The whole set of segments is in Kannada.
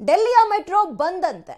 ಡೆಲ್ಲಿಯ ಮೆಟ್ರೋ ಬಂದಂತೆ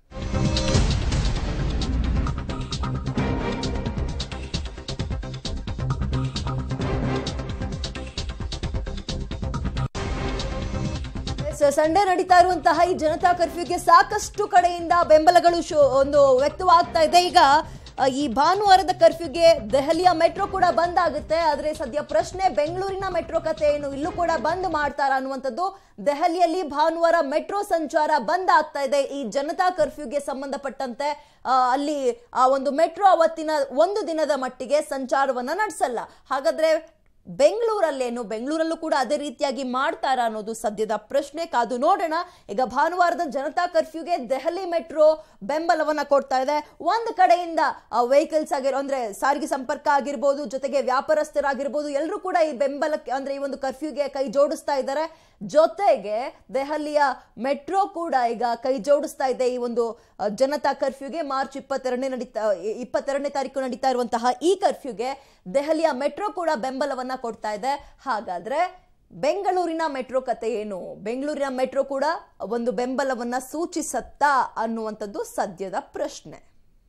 ಸ- ಸಂಡೇ ನಡೀತಾ ಇರುವಂತಹ ಈ ಜನತಾ ಕರ್ಫ್ಯೂಗೆ ಸಾಕಷ್ಟು ಕಡೆಯಿಂದ ಬೆಂಬಲಗಳು ಶೋ ಒಂದು ವ್ಯಕ್ತವಾಗ್ತಾ ಇದೆ ಈಗ ಆ, ಈ ಭಾನುವಾರದ ಕರ್ಫ್ಯೂಗೆ ದೆಹಲಿಯ ಮೆಟ್ರೋ ಕೂಡ ಬಂದ್ ಆಗುತ್ತೆ ಆದ್ರೆ ಸದ್ಯ ಪ್ರಶ್ನೆ ಬೆಂಗಳೂರಿನ ಮೆಟ್ರೋ ಕತೆ ಏನು ಇಲ್ಲೂ ಕೂಡ ಬಂದ್ ಮಾಡ್ತಾರ ಅನ್ನುವಂಥದ್ದು ದೆಹಲಿಯಲ್ಲಿ ಭಾನುವಾರ ಮೆಟ್ರೋ ಸಂಚಾರ ಬಂದ್ ಆಗ್ತಾ ಇದೆ ಈ ಜನತಾ ಕರ್ಫ್ಯೂಗೆ ಸಂಬಂಧಪಟ್ಟಂತೆ ಆ, ಅಲ್ಲಿ ಆ ಒಂದು ಮೆಟ್ರೋ ಅವತ್ತಿನ ಒಂದು ದಿನದ ಮಟ್ಟಿಗೆ ಸಂಚಾರವನ್ನ ನಡೆಸಲ್ಲ ಹಾಗಾದ್ರೆ ಬೆಂಗಳೂರಲ್ಲೇನು ಬೆಂಗಳೂರಲ್ಲೂ ಕೂಡ ಅದೇ ರೀತಿಯಾಗಿ ಮಾಡ್ತಾರಾ ಅನ್ನೋದು ಸದ್ಯದ ಪ್ರಶ್ನೆ ಕಾದು ನೋಡೋಣ ಈಗ ಭಾನುವಾರದ ಜನತಾ ಕರ್ಫ್ಯೂಗೆ ದೆಹಲಿ ಮೆಟ್ರೋ ಬೆಂಬಲವನ್ನ ಕೊಡ್ತಾ ಇದೆ ಒಂದು ಕಡೆಯಿಂದ ವೆಹಿಕಲ್ಸ್ ಆಗಿರೋ ಅಂದ್ರೆ ಸಾರಿಗೆ ಸಂಪರ್ಕ ಆಗಿರ್ಬೋದು ಜೊತೆಗೆ ವ್ಯಾಪಾರಸ್ಥರಾಗಿರ್ಬೋದು ಎಲ್ಲರೂ ಕೂಡ ಈ ಬೆಂಬಲಕ್ಕೆ ಅಂದ್ರೆ ಈ ಒಂದು ಕರ್ಫ್ಯೂಗೆ ಕೈ ಜೋಡಿಸ್ತಾ ಇದ್ದಾರೆ ಜೊತೆಗೆ ದೆಹಲಿಯ ಮೆಟ್ರೋ ಕೂಡ ಈಗ ಕೈ ಜೋಡಿಸ್ತಾ ಇದೆ ಈ ಒಂದು ಆ, ಜನತಾ ಕರ್ಫ್ಯೂಗೆ ಮಾರ್ಚ್ ಇಪ್ಪತ್ತೆರಡನೇ ನಡೀತಾ ಇಪ್ಪತ್ತೆರಡನೇ ತಾರೀಕು ನಡೀತಾ ಇರುವಂತಹ ಈ ಕರ್ಫ್ಯೂಗೆ ದೆಹಲಿಯ ಮೆಟ್ರೋ ಕೂಡ ಬೆಂಬಲವನ್ನ ಕೊಡ್ತಾ ಇದೆ ಹಾಗಾದ್ರೆ ಬೆಂಗಳೂರಿನ ಮೆಟ್ರೋ ಕತೆ ಏನು ಬೆಂಗಳೂರಿನ ಮೆಟ್ರೋ ಕೂಡ ಒಂದು ಬೆಂಬಲವನ್ನ ಸೂಚಿಸತ್ತಾ ಅನ್ನುವಂಥದ್ದು ಸದ್ಯದ ಪ್ರಶ್ನೆ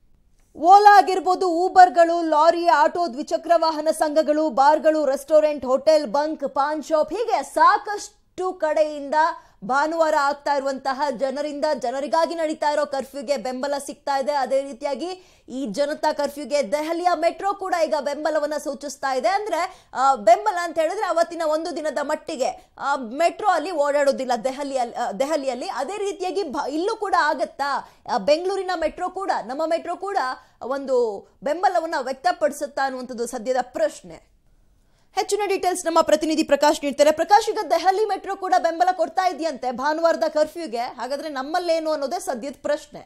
ಓಲಾ ಆಗಿರ್ಬೋದು ಊಬರ್ಗಳು ಲಾರಿ ಆಟೋ ದ್ವಿಚಕ್ರ ವಾಹನ ಸಂಘಗಳು ಬಾರ್ಗಳು restaurant hotel bunk paan shop ಹೀಗೆ ಸಾಕಷ್ಟು ಕಡೆಯಿಂದ ಭಾನುವಾರ ಆಗ್ತಾ ಇರುವಂತಹ ಜನರಿಂದ ಜನರಿಗಾಗಿ ನಡೀತಾ ಇರೋ ಕರ್ಫ್ಯೂಗೆ ಬೆಂಬಲ ಸಿಗ್ತಾ ಇದೆ ಅದೇ ರೀತಿಯಾಗಿ ಈ ಜನತಾ ಕರ್ಫ್ಯೂಗೆ ದೆಹಲಿಯ ಮೆಟ್ರೋ ಕೂಡ ಈಗ ಬೆಂಬಲವನ್ನ ಸೂಚಿಸ್ತಾ ಇದೆ ಅಂದ್ರೆ ಆ, ಬೆಂಬಲ ಅಂತ ಹೇಳಿದ್ರೆ ಅವತ್ತಿನ ಒಂದು ದಿನದ ಮಟ್ಟಿಗೆ ಮೆಟ್ರೋ ಅಲ್ಲಿ ಓಡಾಡೋದಿಲ್ಲ ದೆಹಲಿಯಲ್ಲಿ ಆ, ದೆಹಲಿಯಲ್ಲಿ ಅದೇ ರೀತಿಯಾಗಿ ಭ- ಇಲ್ಲೂ ಕೂಡ ಆಗತ್ತಾ ಆ, ಬೆಂಗಳೂರಿನ ಮೆಟ್ರೋ ಕೂಡ ನಮ್ಮ ಮೆಟ್ರೋ ಕೂಡ ಒಂದು ಬೆಂಬಲವನ್ನ ವ್ಯಕ್ತಪಡಿಸುತ್ತಾ ಅನ್ನುವಂಥದ್ದು ಸದ್ಯದ ಪ್ರಶ್ನೆ ಹೆಚ್ಚಿನ ಡೀಟೇಲ್ಸ್ ನಮ್ಮ ಪ್ರತಿನಿಧಿ ಪ್ರಕಾಶ್ ನೀಡ್ತಾರೆ ಪ್ರಕಾಶ್ ಈಗ ದೆಹಲಿ ಮೆಟ್ರೋ ಕೂಡ ಬೆಂಬಲ ಕೊಡ್ತಾ ಇದೆಯಂತೆ ಭಾನುವಾರದ ಕರ್ಫ್ಯೂಗೆ ಹಾಗಾದ್ರೆ ನಮ್ಮಲ್ಲೇನು ಅನ್ನೋದೇ ಸದ್ಯದ ಪ್ರಶ್ನೆ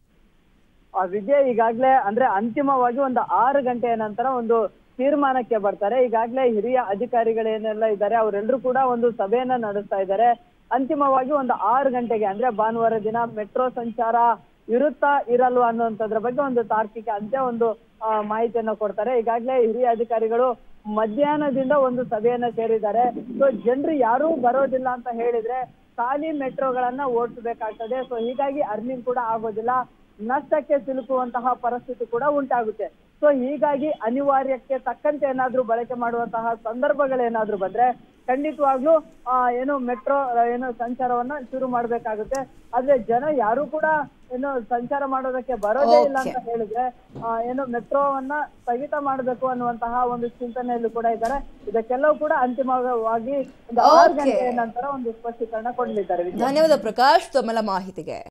ಆ ವಿಜಯ್ ಈಗಾಗ್ಲೇ ಅಂದ್ರೆ ಅಂತಿಮವಾಗಿ ಒಂದು ಆರು ಗಂಟೆಯ ನಂತರ ಒಂದು ತೀರ್ಮಾನಕ್ಕೆ ಬರ್ತಾರೆ ಈಗಾಗ್ಲೇ ಹಿರಿಯ ಅಧಿಕಾರಿಗಳೇನೆಲ್ಲ ಇದ್ದಾರೆ ಅವರೆಲ್ಲರೂ ಕೂಡ ಒಂದು ಸಭೆಯನ್ನ ನಡೆಸ್ತಾ ಇದ್ದಾರೆ ಅಂತಿಮವಾಗಿ ಒಂದು ಆರು ಗಂಟೆಗೆ ಅಂದ್ರೆ ಭಾನುವಾರ ದಿನ ಮೆಟ್ರೋ ಸಂಚಾರ ಇರುತ್ತಾ ಇರಲ್ವಾ ಅನ್ನುವಂಥದ್ರ ಬಗ್ಗೆ ಒಂದು ತಾರ್ಕಿಕ ಅಂತ್ಯ ಒಂದು ಆ, ಮಾಹಿತಿಯನ್ನ ಕೊಡ್ತಾರೆ ಈಗಾಗ್ಲೇ ಹಿರಿಯ ಅಧಿಕಾರಿಗಳು ಮಧ್ಯಾಹ್ನದಿಂದ ಒಂದು ಸಭೆಯನ್ನ ಸೇರಿದ್ದಾರೆ ಸೊ ಜನರು ಯಾರೂ ಬರೋದಿಲ್ಲ ಅಂತ ಹೇಳಿದ್ರೆ ಖಾಲಿ ಮೆಟ್ರೋಗಳನ್ನ ಓಡಿಸಬೇಕಾಗ್ತದೆ ಸೊ ಹೀಗಾಗಿ ಅರ್ನಿಂಗ್ ಕೂಡ ಆಗೋದಿಲ್ಲ ನಷ್ಟಕ್ಕೆ ಸಿಲುಕುವಂತಹ ಪರಿಸ್ಥಿತಿ ಕೂಡ ಉಂಟಾಗುತ್ತೆ ಸೊ ಹೀಗಾಗಿ ಅನಿವಾರ್ಯಕ್ಕೆ ತಕ್ಕಂತೆ ಏನಾದ್ರೂ ಬಳಕೆ ಮಾಡುವಂತಹ ಸಂದರ್ಭಗಳೇನಾದ್ರೂ ಬಂದ್ರೆ ಖಂಡಿತವಾಗ್ಲೂ ಆ, ಏನು ಮೆಟ್ರೋ ಏನು ಸಂಚಾರವನ್ನ ಶುರು ಮಾಡ್ಬೇಕಾಗುತ್ತೆ ಆದ್ರೆ ಜನ ಯಾರು ಕೂಡ ಏನು ಸಂಚಾರ ಮಾಡೋದಕ್ಕೆ ಬರೋದೇ ಇಲ್ಲ ಅಂತ ಹೇಳಿದ್ರೆ ಆ, ಏನು ಮೆಟ್ರೋವನ್ನ ಸ್ಥಗಿತ ಮಾಡಬೇಕು ಅನ್ನುವಂತಹ ಒಂದು ಚಿಂತನೆಯಲ್ಲೂ ಕೂಡ ಇದ್ದಾರೆ ಇದಕ್ಕೆಲ್ಲವೂ ಕೂಡ ಅಂತಿಮವಾಗಿ ಒಂದು ಆರು Okay. ಗಂಟೆಯ ನಂತರ ಒಂದು ಸ್ಪಷ್ಟೀಕರಣ ಕೊಡಲಿದ್ದಾರೆ ವಿಜಯ. ಧನ್ಯವಾದ ಪ್ರಕಾಶ್ ತಮ್ಮೆಲ್ಲ ಮಾಹಿತಿಗೆ